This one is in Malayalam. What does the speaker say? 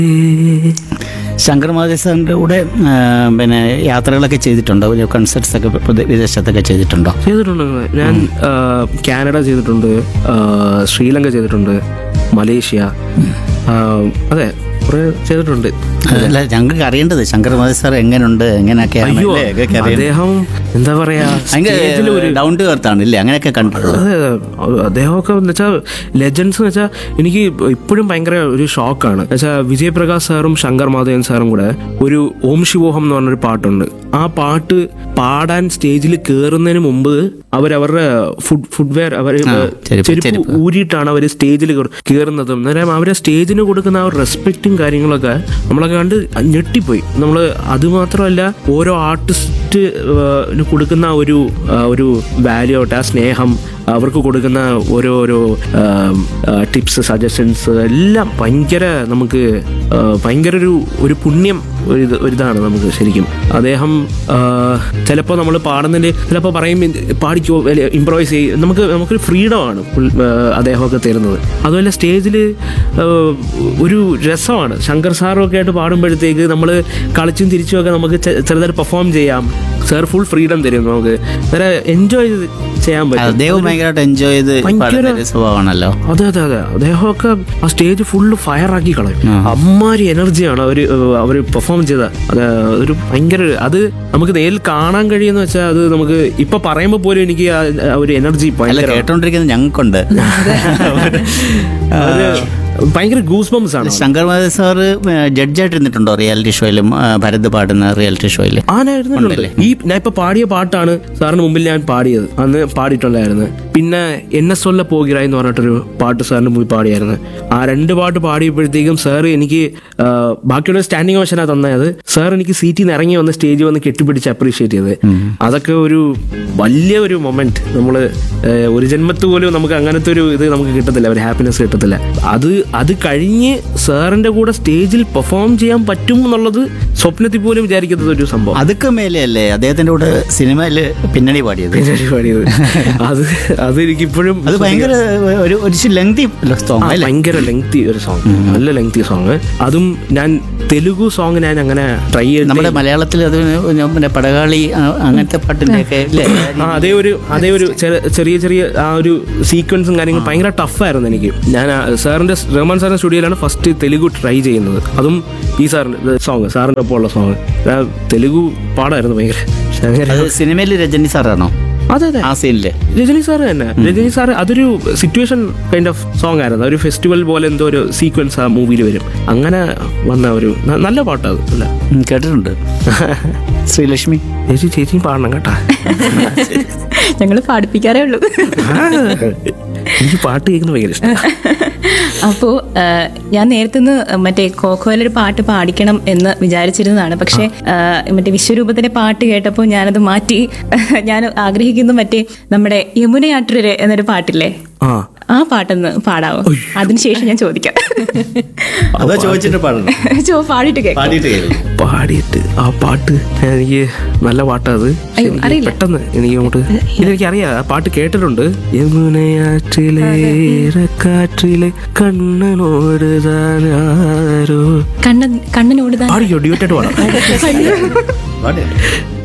ശങ്കർ മഹദേവന്റെ കൂടെ ആ, പിന്നെ യാത്രകളൊക്കെ ചെയ്തിട്ടുണ്ടോ ഒരു കൺസേർട്സ് ഒക്കെ പ്രദേ- വിദേശത്തൊക്കെ ചെയ്തിട്ടുണ്ടോ ചെയ്തിട്ടുണ്ട് ഞാൻ ആ, കാനഡ ചെയ്തിട്ടുണ്ട് ആ, ശ്രീലങ്ക ചെയ്തിട്ടുണ്ട് മലേഷ്യ ആ, അതെ കുറെ ചെയ്തിട്ടുണ്ട് അല്ല ഞങ്ങൾക്ക് അറിയേണ്ടത് ശങ്കർ മഹദേവ് സാർ എങ്ങനെയുണ്ട് എങ്ങനെയൊക്കെയാണ് അയ്യോ അല്ലേ? ഒക്കെ അറിയണം. അദ്ദേഹം എന്താ പറയാ സ്റ്റേജിൽ ഒരു ഭയങ്കര ഡൗൺ ടു എർത്ത് ആണ് ഇല്ലേ അങ്ങനെയൊക്കെ കണ്ടിട്ടുള്ളത് അതെ അതെ. അദ്ദേഹമൊക്കെ എന്ന് വെച്ചാൽ ലെജൻസ് എന്ന് വെച്ചാൽ എനിക്ക് ഇപ്പോഴും ഭയങ്കര ഒരു ഷോക്കാണ് വെച്ചാൽ വിജയപ്രകാശ് സാറും ശങ്കർ മാധവൻ സാറും കൂടെ ഒരു ഓം ശിവോഹം എന്ന് പറഞ്ഞൊരു പാട്ടുണ്ട് ആ പാട്ട് പാടാൻ സ്റ്റേജിൽ കയറുന്നതിന് മുമ്പ് അവരവരുടെ ഫുഡ് ഫുഡ്വെയർ അവർ ചെരുപ്പ്, ചെരുപ്പ് ചെരുപ്പ്. ഊരിയിട്ടാണ് അവർ സ്റ്റേജിൽ കയറുന്നതും അന്നേരം അവരെ സ്റ്റേജിന് കൊടുക്കുന്ന ആ റെസ്പെക്റ്റും കാര്യങ്ങളൊക്കെ നമ്മളൊക്കെ കണ്ട് ഞെട്ടിപ്പോയി നമ്മൾ അത് മാത്രമല്ല ഓരോ ആർട്ടിസ്റ്റ് കൊടുക്കുന്ന ആ ഒരു ആ, ഒരു വാല്യൂ ആവട്ടെ ആ സ്നേഹം അവർക്ക് കൊടുക്കുന്ന ഓരോരോ ടിപ്സ് സജഷൻസ് എല്ലാം ഭയങ്കര നമുക്ക് ആ, ഭയങ്കര ഒരു ഒരു പുണ്യം ഒരു ഇത് ഒരിതാണ് നമുക്ക് ശരിക്കും അദ്ദേഹം ചിലപ്പോൾ നമ്മൾ പാടുന്നതിൽ ചിലപ്പോൾ പറയും ഇത് പാടിക്കോ ഇമ്പ്രവൈസ് ചെയ്യും നമുക്ക് നമുക്കൊരു ഫ്രീഡമാണ് അദ്ദേഹമൊക്കെ തരുന്നത് അതുപോലെ സ്റ്റേജിൽ ഒരു രസമാണ് ശങ്കർ സാറും ഒക്കെ ആയിട്ട് പാടുമ്പോഴത്തേക്ക് നമ്മൾ കളിച്ചും തിരിച്ചും ഒക്കെ നമുക്ക് ചെ- ചെറുതായിട്ട് പെർഫോം ചെയ്യാം സാർ ഫുൾ ഫ്രീഡം തരും നമുക്ക് വളരെ എൻജോയ് ചെയ്യാൻ പറ്റും അദ്ദേഹം ഭയങ്കരമായിട്ട് എൻജോയ് ചെയ്ത് ഭയങ്കര- പാടുന്ന ഒരു സ്വഭാവമാണല്ലോ അതെ അതെ അതെ അദ്ദേഹമൊക്കെ ആ സ്റ്റേജ് ഫുള്ള് ഫയർ ആക്കി കളയും ആ. അമ്മാരി എനർജിയാണ് അവര് അവര് പെർഫോം ചെയ്ത അത് ഒരു ഭയങ്കര അത് നമുക്ക് നേരിൽ കാണാൻ കഴിയുന്ന വെച്ചാൽ അത് നമുക്ക് ഇപ്പൊ പറയുമ്പോൾ പോലും എനിക്ക് ആ ആ ഒരു എനർജി അല്ല ഭയങ്കര കേട്ടോണ്ടിരിക്കുന്നത് ഞങ്ങൾക്കുണ്ട് അത് ഭയങ്കര ഗൂസ് ബംസ് ആണ് ശങ്കർ മഹദേവ് സാറ് ജഡ്ജായിട്ട് ഇരുന്നിട്ടുണ്ടോ റിയാലിറ്റി ഷോയിലും ആ, ഭരത് പാടുന്ന റിയാലിറ്റി ഷോയിൽ ആനായിരുന്നുണ്ട് ഈ ഞാൻ ഇപ്പൊ പാടിയ പാട്ടാണ് സാറിന് മുമ്പിൽ ഞാൻ പാടിയത് അന്ന് പാടിയിട്ടുണ്ടായിരുന്നു പിന്നെ എന്നെ സൊല്ല പോകിറ എന്ന് പറഞ്ഞിട്ടൊരു പാട്ട് സാറിന് മുമ്പിൽ പാടിയായിരുന്നു ആ രണ്ട് പാട്ട് പാടിയപ്പോഴത്തേക്കും സാർ എനിക്ക് ആ, ബാക്കിയുള്ള സ്റ്റാൻഡിങ് ഓഷനാ തന്നത് സാർ എനിക്ക് സീറ്റിൽ നിന്ന് ഇറങ്ങി വന്ന് സ്റ്റേജിൽ വന്ന് കെട്ടിപ്പിടിച്ച് അപ്രീഷിയേറ്റ് ചെയ്തത് അതൊക്കെ ഒരു വലിയ ഒരു മൊമെന്റ് നമ്മൾ ഒരു ജന്മത്ത് പോലും നമുക്ക് അങ്ങനത്തെ ഒരു ഇത് നമുക്ക് കിട്ടത്തില്ല ഒരു ഹാപ്പിനെസ് കിട്ടത്തില്ല അത് അത് കഴിഞ്ഞ് സാറിന്റെ കൂടെ സ്റ്റേജിൽ പെർഫോം ചെയ്യാൻ പറ്റും എന്നുള്ളത് സ്വപ്നത്തിൽ പോലും വിചാരിക്കുന്നത് ഒരു സംഭവം അതൊക്കെ മേലെയല്ലേ അദ്ദേഹത്തിന്റെ കൂടെ സിനിമയിൽ പിന്നണി പാടിയത് പിന്നണി പാടിയത് അത് അത് എനിക്കിപ്പോഴും അത് ഭയങ്കര ഒരു ഒരു ലെങ്തി സോങ് ആ, അല്ലേ ഭയങ്കര ലെങ്തി ഒരു സോങ് നല്ല ലെങ്തി സോങ് അതും ഞാൻ തെലുഗു സോങ് ഞാൻ അങ്ങനെ ട്രൈ ചെയ്ത് നമ്മുടെ മലയാളത്തിൽ അത് പിന്നെ പടകാളി ആ, അങ്ങനത്തെ പാട്ടിന്റെയൊക്കെ അല്ലേ ആ അതേ ഒരു അതേ ഒരു ചെറിയ- ചെറിയ ചെറിയ ആ ഒരു സീക്വൻസും കാര്യങ്ങളും ഭയങ്കര ടഫായിരുന്നു എനിക്ക് ഞാൻ ആ സാറിന്റെ റഹ്മാൻ സാറിന്റെ സ്റ്റുഡിയോയിലാണ് ഫസ്റ്റ് തെലുഗു ട്രൈ ചെയ്യുന്നത് അതും ഈ സാറിന്റെ സോങ് സാറിന്റെ ഒപ്പം ഉള്ള സോങ് തെലുഗു പാടായിരുന്നു ഭയങ്കര പക്ഷെ അങ്ങനെ അത് സിനിമയിൽ രജനി സാറാണോ അതെ അതെ ആ സീനില് രജനി സാറ് തന്നെ രജനി സാറ് അതൊരു സിറ്റുവേഷൻ കൈൻഡ് ഓഫ് സോങ് ആയിരുന്നു ഒരു ഫെസ്റ്റിവൽ പോലെ എന്തോ ഒരു സീക്വൻസ് ആ മൂവിയിൽ വരും അങ്ങനെ വന്ന ഒരു ന- നല്ല പാട്ടത് അല്ല ഉം, കേട്ടിട്ടുണ്ട് ശ്രീലക്ഷ്മി ചേച്ചി ചേച്ചിയും പാടണം കേട്ടാ ഞങ്ങൾ പാടിപ്പിക്കാറേ ഉള്ളൂ എനിക്ക് പാട്ട് കേൾക്കുന്നത് ഭയങ്കര ഇഷ്ടം അപ്പോൾ ഞാൻ നേരത്തെ നിന്ന് മറ്റേ കോക്കോയിലൊരു പാട്ട് പാടിക്കണം എന്ന് വിചാരിച്ചിരുന്നതാണ് പക്ഷേ ആ, മറ്റേ വിശ്വരൂപത്തിന്റെ പാട്ട് കേട്ടപ്പോൾ ഞാനത് മാറ്റി ഞാൻ ആഗ്രഹിക്കുന്നു മറ്റേ നമ്മുടെ യമുനയാട്ടുരര് എന്നൊരു പാട്ടില്ലേ ആ ആ പാട്ടൊന്ന് പാടാവോ അതിനുശേഷം ഞാൻ ചോദിക്കാം അതോ ചോദിച്ചിട്ട് പാടണം ചോ പാടിയിട്ട് കേൾക്കാം പാടിയിട്ട് കേൾക്കും പാടിയിട്ട് ആ പാട്ട് എനിക്ക് നല്ല പാട്ടാ അത് അയ്യോ, എനിക്ക് അറിയില്ല. പെട്ടെന്ന് എനിക്ക് അങ്ങോട്ട് ഇതെനിക്ക് അറിയാം ആ പാട്ട് കേട്ടിട്ടുണ്ട് യമുനയാற்றிலே കാറ്റിലെ കണ്ണനോട് താനാരോ കണ്ണൻ കണ്ണനോട് താൻ പാടിക്കോ ഡ്യൂട്ടായിട്ട് പാടാം പാടില്ല